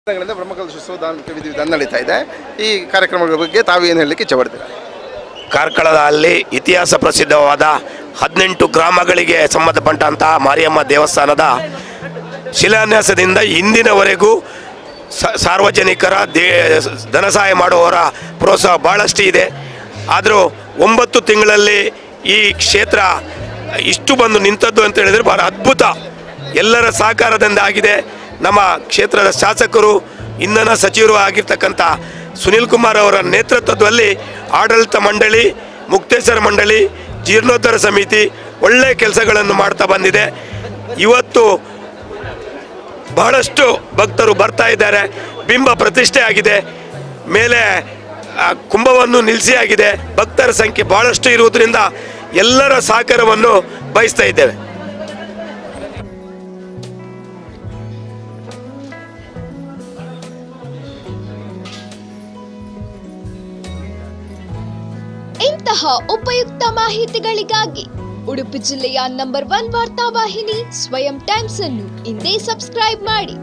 ದಿನಗಳಿಂದ ಬ್ರಹ್ಮಕಲಶೋತ್ಸವ ಧಾರ್ಮಿಕ ವಿಧಿವಿಧಾನ ನಡೀತಾ ಇದೆ ಈ ಕಾರ್ಯಕ್ರಮಗಳ ಬಗ್ಗೆ ತಾವು ಏನು ಹೇಳಲಿಕ್ಕೆ ಇಚ್ಛಪಡ್ತೀರಾ ಕಾರ್ಕಳದಲ್ಲಿ ಇತಿಹಾಸ ಪ್ರಸಿದ್ಧವಾದ ಹದಿನೆಂಟು ಗ್ರಾಮಗಳಿಗೆ ಸಂಬಂಧಪಟ್ಟಂತಹ ಮಾರಿಯಮ್ಮ ದೇವಸ್ಥಾನದ ಶಿಲಾನ್ಯಾಸದಿಂದ ಇಂದಿನವರೆಗೂ ಸ- ಸಾರ್ವಜನಿಕರ ದೇ ಧನ ಸಹಾಯ ಮಾಡುವವರ ಪ್ರೋತ್ಸಾಹ ಭಾಳಷ್ಟು ಇದೆ ಆದರೂ ಒಂಬತ್ತು ತಿಂಗಳಲ್ಲಿ ಈ ಕ್ಷೇತ್ರ ಇಷ್ಟು ಬಂದು ನಿಂತದ್ದು ಅಂತ ಹೇಳಿದರೆ ಬಹಳ ಅದ್ಭುತ ಎಲ್ಲರ ಸಹಕಾರದಿಂದ ಆಗಿದೆ ನಮ್ಮ ಕ್ಷೇತ್ರದ ಶಾಸಕರು ಇಂಧನ ಸಚಿವರು ಆಗಿರ್ತಕ್ಕಂಥ ಸುನಿಲ್ ಕುಮಾರ್ ಅವರ ನೇತೃತ್ವದಲ್ಲಿ ಆಡಳಿತ ಮಂಡಳಿ ಮುಕ್ತೇಶ್ವರ ಮಂಡಳಿ ಜೀರ್ಣೋದ್ಧಾರ ಸಮಿತಿ ಒಳ್ಳೆಯ ಕೆಲಸಗಳನ್ನು ಮಾಡ್ತಾ ಬಂದಿದೆ ಇವತ್ತು ಬಹಳಷ್ಟು ಭಕ್ತರು ಬರ್ತಾ ಇದ್ದಾರೆ ಬಿಂಬ ಪ್ರತಿಷ್ಠೆ ಆಗಿದೆ ಮೇಲೆ ಆ, ಕುಂಭವನ್ನು ನಿಲ್ಲಿಸಿ ಆಗಿದೆ ಭಕ್ತರ ಸಂಖ್ಯೆ ಬಹಳಷ್ಟು ಇರುವುದರಿಂದ ಎಲ್ಲರ ಸಹಕಾರವನ್ನು ಬಯಸ್ತಾ ಇದ್ದೇವೆ ಇಂತಹ ಉಪಯುಕ್ತ ಮಾಹಿತಿಗಳಿಗಾಗಿ ಉಡುಪಿ ಜಿಲ್ಲೆಯ ನಂಬರ್ ಒನ್ ವಾರ್ತಾವಾಹಿನಿ ಸ್ವಯಂ ಟೈಮ್ಸ್ ಅನ್ನು ಇಂದೇ ಸಬ್ಸ್ಕ್ರೈಬ್ ಮಾಡಿ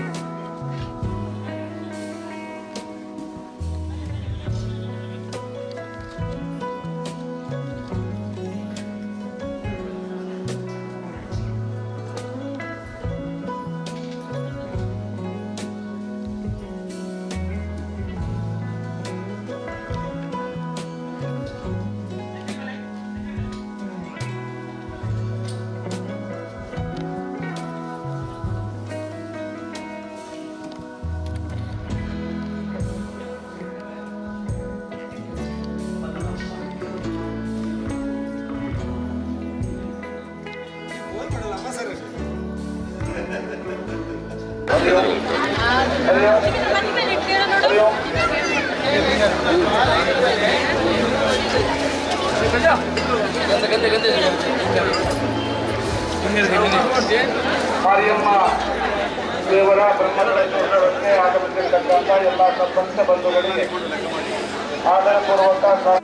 ಮಾರಿಯಮ್ಮ ದೇವರ ಬ್ರಹ್ಮಕಲಶೋತ್ಸವಕ್ಕೆ ಆಗಮಿಸಿರ್ತಕ್ಕಂಥ ಎಲ್ಲ ಸರ್ಪಂಚ ಬಂಧುಗಳಿಗೆ ಆದರಪೂರ್ವಕ ಸ್ವಾ-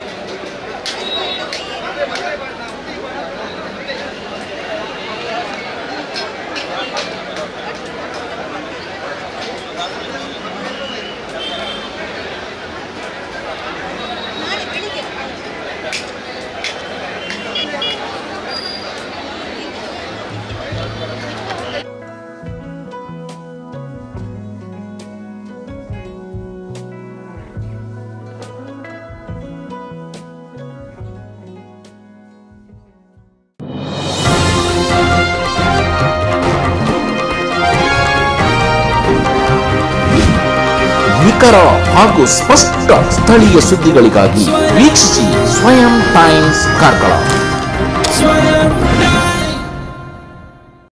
ನಿಖರ ಹಾಗೂ ಸ್ಪಷ್ಟ ಸ್ಥಳೀಯ ಸುದ್ದಿಗಳಿಗಾಗಿ ವೀಕ್ಷಿಸಿ ಸ್ವಯಂ ಟೈಮ್ಸ್ ಕಾರ್ಕಳ ಸ್ವಯಂ